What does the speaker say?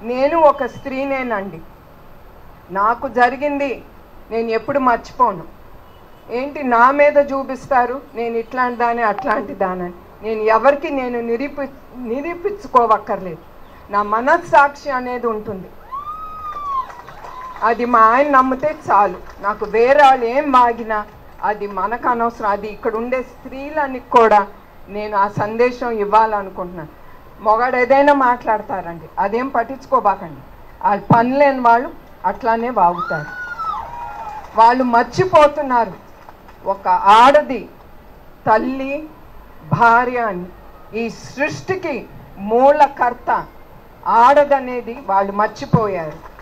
నేను ఒక స్త్రీనేనండి నాకు జరిగింది నేను ఎప్పుడు మర్చిపోను ఏంటి నా మీద చూపిస్తారు నేను ఇట్లాంటి దాని అట్లాంటి దానని నేను ఎవరికి నేను నిరూపి నిరూపించుకోవక్కర్లేదు నా మనస్సాక్షి అనేది ఉంటుంది అది మా ఆయన నమ్మితే చాలు నాకు వేరే వాళ్ళు ఏం మాగినా అది మనకు అనవసరం అది ఇక్కడ ఉండే స్త్రీలని కూడా నేను ఆ సందేశం ఇవ్వాలనుకుంటున్నాను మొగాడు ఏదైనా మాట్లాడతారండి అదేం పట్టించుకోబాకండి వాళ్ళు పనిలేని వాళ్ళు అట్లానే వాగుతారు వాళ్ళు మర్చిపోతున్నారు ఒక ఆడది తల్లి భార్య అని ఈ సృష్టికి మూలకర్త ఆడదనేది వాళ్ళు మర్చిపోయారు